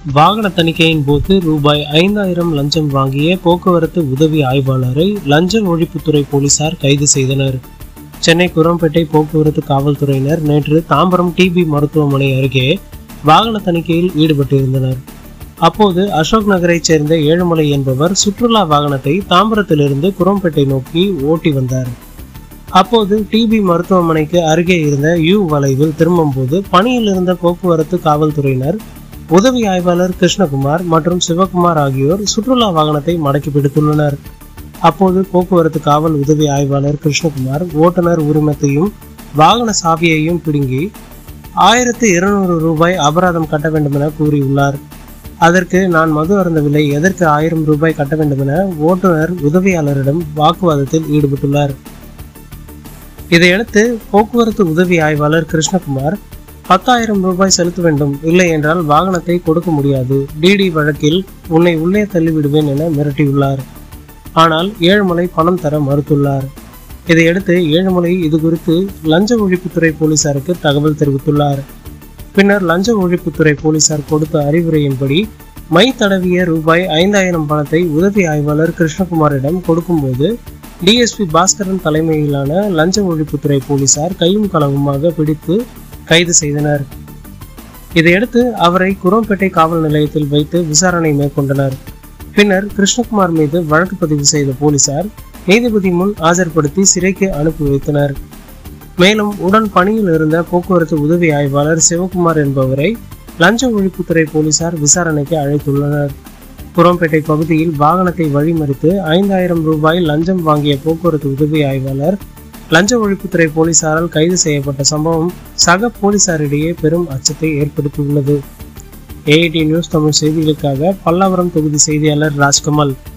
வாகன தணிக்கையின் போது ரூபாய் ஐந்தாயிரம் லஞ்சம் வாங்கிய போக்குவரத்து உதவி ஆய்வாளரை லஞ்ச ஒழிப்புத்துறை போலீசார் கைது செய்தனர் சென்னை குரம்பேட்டை போக்குவரத்து காவல்துறையினர் நேற்று தாம்பரம் டிபி மருத்துவமனை அருகே வாகன தணிக்கையில் ஈடுபட்டிருந்தனர் அப்போது அசோக் நகரைச் சேர்ந்த ஏழுமலை என்பவர் சுற்றுலா வாகனத்தை தாம்பரத்திலிருந்து குரம்பேட்டை நோக்கி ஓட்டி வந்தார் அப்போது டிபி மருத்துவமனைக்கு அருகே இருந்த யூ வளைவில் திரும்பும்போது பணியில் இருந்த போக்குவரத்து காவல்துறையினர் உதவி ஆய்வாளர் கிருஷ்ணகுமார் மற்றும் சிவகுமார் ஆகியோர் சுற்றுலா வாகனத்தை மடக்கி பிடித்துள்ளனர் அப்போது போக்குவரத்து காவல் உதவி ஆய்வாளர் கிருஷ்ணகுமார் ஓட்டுநர் உரிமத்தையும் வாகன சாவியையும் பிடுங்கி ஆயிரத்து இருநூறு ரூபாய் அபராதம் கட்ட வேண்டும் என கூறியுள்ளார் அதற்கு நான் மது அருந்தவில்லை எதற்கு ஆயிரம் ரூபாய் கட்ட வேண்டும் என ஓட்டுநர் உதவியாளரிடம் வாக்குவாதத்தில் ஈடுபட்டுள்ளார் இதையடுத்து போக்குவரத்து உதவி ஆய்வாளர் கிருஷ்ணகுமார் பத்தாயிரம் ரூபாய் செலுத்த வேண்டும் இல்லை என்றால் வாகனத்தை கொடுக்க முடியாது டிடி வழக்கில் உன்னை உள்ளே தள்ளிவிடுவேன் என மிரட்டியுள்ளார் ஆனால் ஏழுமலை பணம் தர மறுத்துள்ளார் இதையடுத்து ஏழுமலை இது குறித்து லஞ்ச ஒழிப்புத்துறை போலீசாருக்கு தகவல் தெரிவித்துள்ளார் பின்னர் லஞ்ச ஒழிப்புத்துறை போலீசார் கொடுத்த அறிவுரையின்படி மை தடவிய ரூபாய் ஐந்தாயிரம் பணத்தை உதவி ஆய்வாளர் கிருஷ்ணகுமாரிடம் கொடுக்கும்போது டிஎஸ்பி பாஸ்கரன் தலைமையிலான லஞ்ச ஒழிப்புத்துறை போலீசார் கையும் களவுமாக பிடித்து கைது செய்தனர் இதையடுத்து அவரை குரோம்பேட்டை காவல் நிலையத்தில் வைத்து விசாரணை மேற்கொண்டனர் பின்னர் கிருஷ்ணகுமார் மீது வழக்கு பதிவு செய்த போலீசார் நீதிபதி முன் ஆஜர்படுத்தி சிறைக்கு அனுப்பி வைத்தனர் மேலும் உடன் பணியில் இருந்த போக்குவரத்து உதவி ஆய்வாளர் சிவகுமார் என்பவரை லஞ்ச ஒழிப்புத்துறை போலீசார் விசாரணைக்கு அழைத்துள்ளனர் குரோம்பேட்டை பகுதியில் வாகனத்தை வழிமறித்து ஐந்தாயிரம் ரூபாய் லஞ்சம் வாங்கிய போக்குவரத்து உதவி ஆய்வாளர் லஞ்ச ஒழிப்புத்துறை போலீசாரால் கைது செய்யப்பட்ட சம்பவம் சக போலீசாரிடையே பெரும் அச்சத்தை ஏற்படுத்தியுள்ளது ஏஐடி நியூஸ் தமிழ் செய்திகளுக்காக பல்லாவரம் தொகுதி செய்தியாளர் ராஜ்கமல்